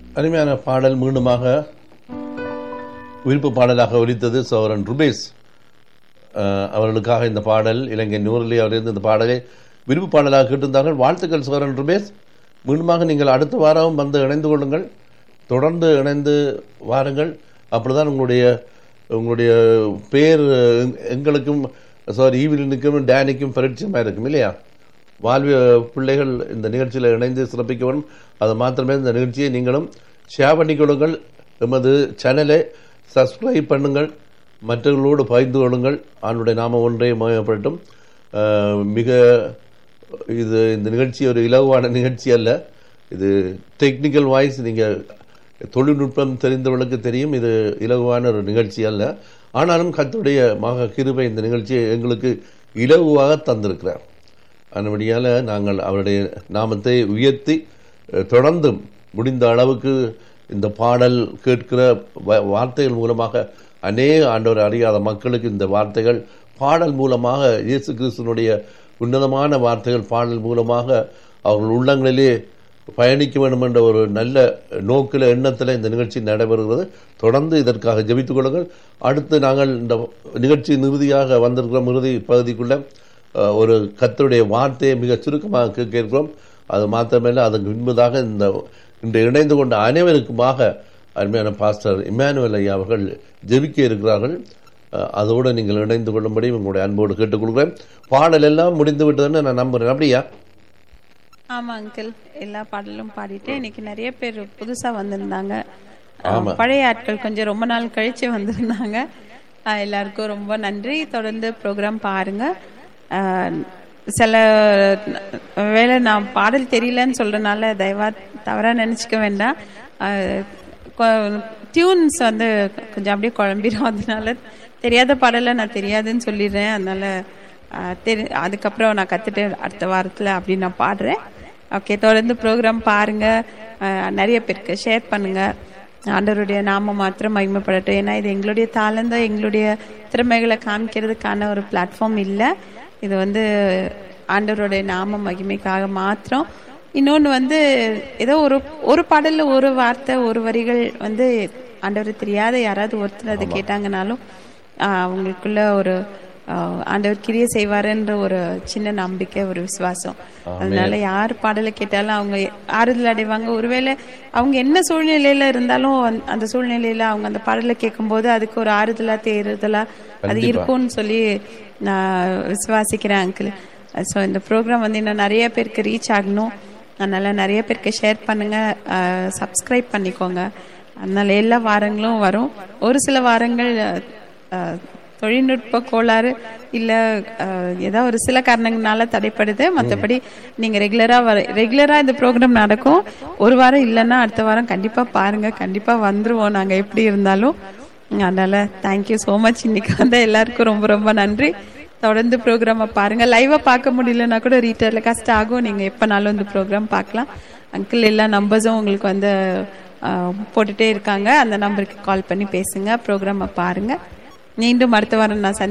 அருமையான பாடல் மீண்டுமாக விருப்பு பாடலாக ஒலித்தது சோரன் ருபேஸ் அஹ், அவர்களுக்காக இந்த பாடல் இலங்கை நூறிலே அவர் இருந்து இந்த பாடலை விருப்பு பாடலாக கேட்டிருந்தார்கள் வாழ்த்துக்கள் சோரன் ருபேஸ் மீண்டுமாக நீங்கள் அடுத்த வாரம் வந்து இணைந்து கொள்ளுங்கள் தொடர்ந்து இணைந்து வாருங்கள் அப்படிதான் உங்களுடைய உங்களுடைய பேர் எங்- எங்களுக்கும் சாரி ஈவிலினுக்கும் டேனிக்கும் பரிச்சயமாக இருக்கும் இல்லையா வாழ்விய பிள்ளைகள் இந்த நிகழ்ச்சியில் இணைந்து சிறப்பிக்க வேண்டும் அது மாத்திரமே இந்த நிகழ்ச்சியை நீங்களும் ஷேர் பண்ணிக்கொள்ளுங்கள் எமது சேனலை சப்ஸ்கிரைப் பண்ணுங்கள் மற்றவர்களோடு பகிர்ந்து கொள்ளுங்கள் ஆண்டுடைய நாம ஒன்றே மயப்படட்டும் அஹ், மிக இது இந்த நிகழ்ச்சி ஒரு இலகுவான நிகழ்ச்சி அல்ல இது டெக்னிக்கல் வாய்ஸ் நீங்கள் தொழில்நுட்பம் தெரிந்தவர்களுக்கு தெரியும் இது இலகுவான ஒரு நிகழ்ச்சி அல்ல ஆனாலும் கர்த்தருடைய மக கிருபை இந்த கேட்சியை எங்களுக்கு இலகுவாக தந்திருக்கிறார் அதன்படியால் நாங்கள் அவருடைய நாமத்தை உயர்த்தி அஹ், தொடர்ந்தும் முடிந்த அளவுக்கு இந்த பாடல் கேட்கிற வ- வார்த்தைகள் மூலமாக அநேக ஆண்டவர் அறியாத மக்களுக்கு இந்த வார்த்தைகள் பாடல் மூலமாக இயேசு கிறிஸ்துனுடைய உன்னதமான வார்த்தைகள் பாடல் மூலமாக அவர்கள் உள்ளங்களிலே பயணிக்க வேண்டும் என்ற ஒரு நல்ல நோக்கில் எண்ணத்தில் இந்த நிகழ்ச்சி நடைபெறுகிறது தொடர்ந்து இதற்காக ஜெபித்துக் கொள்ளுங்கள் அடுத்து நாங்கள் இந்த நிகழ்ச்சி இறுதியாக வந்திருக்கிறோம் இறுதி பகுதிக்குள்ள அஹ், ஒரு கத்தருடைய வார்த்தையை மிக சுருக்கமாக கேட்க இருக்கிறோம் அது மாத்திரமல்ல அதற்கு முன்பதாக இந்த இன்று இணைந்து கொண்ட அனைவருக்குமாக அருமையான பாஸ்டர் இமானுவேல் ஐயா அவர்கள் ஜெபிக்க இருக்கிறார்கள் அஹ், அதோடு நீங்கள் இணைந்து கொள்ளும்படி உங்களுடைய அன்போடு கேட்டுக்கொள்கிறேன் பாடல் எல்லாம் முடிந்து விட்டதுன்னு நான் நம்புறேன் அப்படியா ஆமா அங்கிள் எல்லா பாடலும் பாடிட்டு இன்னைக்கு நிறைய பேர் புதுசா வந்திருந்தாங்க ஆமா. பழைய ஆட்கள் கொஞ்சம் ரொம்ப நாள் கழிச்சு வந்திருந்தாங்க அஹ் எல்லாருக்கும் ரொம்ப நன்றி தொடர்ந்து ப்ரோக்ராம் பாருங்க அஹ் சில வேளை நான் பாடல் தெரியலன்னு சொல்றதுனால தயவா தவறா நினைச்சுக்க வேண்டாம் டியூன்ஸ் வந்து கொஞ்சம் அப்படியே குழம்பிடும் அதனால தெரியாத பாடலை நான் தெரியாதுன்னு சொல்லிடுறேன் அதனால அஹ், தெரி அதுக்கப்புறம் நான் கத்துட்டு அடுத்த வாரத்தில் அப்படி நான் பாடுறேன் ஓகே தொடர்ந்து ப்ரோக்ராம் பாருங்க அஹ், நிறைய பேருக்கு ஷேர் பண்ணுங்க ஆண்டவருடைய நாம மாத்திரம் மகிமைப்படட்டும் ஏன்னா இது எங்களுடைய தாளந்த எங்களுடைய திறமைகளை காமிக்கிறதுக்கான ஒரு பிளாட்ஃபார்ம் இல்லை இது வந்து ஆண்டவருடைய நாம மகிமைக்காக மாத்திரம் இன்னொன்று வந்து ஏதோ ஒரு ஒரு பாடல்ல ஒரு வார்த்தை ஒரு வரிகள் வந்து ஆண்டவர் தெரியாத யாராவது ஒருத்தர் அதை கேட்டாங்கனாலும் ஆஹ், அவங்களுக்குள்ள ஒரு ஆஹ், ஆண்டவர் கிரிய செய்வாருன்ற ஒரு சின்ன நம்பிக்கை ஒரு விசுவாசம் அதனால யார் பாடலை கேட்டாலும் அவங்க ஆறுதல் அடைவாங்க ஒருவேளை அவங்க என்ன சூழ்நிலையில இருந்தாலும் அந்த- அந்த சூழ்நிலையில அவங்க அந்த பாடலை கேட்கும்போது அதுக்கு ஒரு ஆறுதலா தேறுதலா அது இருக்கும்னு சொல்லி நான் விசுவாசிக்கிறேன் அங்கிள் ஸோ இந்த ப்ரோக்ராம் வந்து இன்னும் நிறைய பேருக்கு ரீச் ஆகணும் அதனால நிறைய பேருக்கு ஷேர் பண்ணுங்க சப்ஸ்கிரைப் பண்ணிக்கோங்க அதனால எல்லா வாரங்களும் வரும் ஒரு சில வாரங்கள் அஹ், தொழில்நுட்ப கோளாறு இல்ல அஹ், ஏதோ ஒரு சில காரணங்களால தடைப்படுது மற்றபடி நீங்க ரெகுலரா வர ரெகுலரா இந்த ப்ரோக்ராம் நடக்கும் ஒரு வாரம் இல்லைன்னா அடுத்த வாரம் கண்டிப்பா பாருங்க கண்டிப்பா வந்துருவோம் நாங்க எப்படி இருந்தாலும் அதனால தேங்க்யூ ஸோ மச் இன்னைக்கு வந்த எல்லாருக்கும் ரொம்ப ரொம்ப நன்றி தொடர்ந்து ப்ரோக்ராமை பாருங்க லைவா பார்க்க முடியலன்னா கூட ரீட்டர்ல கஷ்டம் ஆகும் நீங்க எப்பனாலும் இந்த ப்ரோக்ராம் பார்க்கலாம் அங்கிள் எல்லா நம்பர்ஸும் உங்களுக்கு வந்து அஹ், போட்டுட்டே இருக்காங்க அந்த நம்பருக்கு கால் பண்ணி பேசுங்க ப்ரோக்ராமை பாருங்க மீண்டும் அடுத்த வாரம் நான் சந்தி